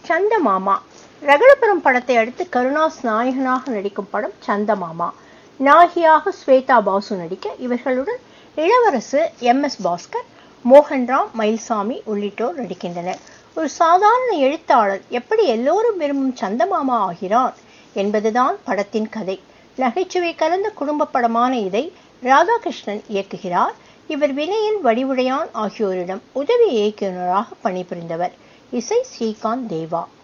சந்தமாமா ரகடபுரம் படத்தை அடுத்து கருணாஸ் நாயகனாக நடிக்கும் படம் சந்தமாமா நாயகியாக ஸ்வேதா பாசு நடிக்க இவர்களுடன் இளவரசு எம் எஸ் பாஸ்கர் மோகன்ராம் மயில்சாமி உள்ளிட்டோர் நடிக்கின்றனர் ஒரு சாதாரண எழுத்தாளர் எப்படி எல்லோரும் விரும்பும் சந்தமாமா ஆகிறார் என்பதுதான் படத்தின் கதை நகைச்சுவை கலந்த குடும்ப படமான இதை ராதாகிருஷ்ணன் இயக்குகிறார் இவர் வினயன் வடிவுடையான் ஆகியோரிடம் உதவி இயக்குநராக பணிபுரிந்தவர் இசை ஸ்ரீகாந்த் தேவா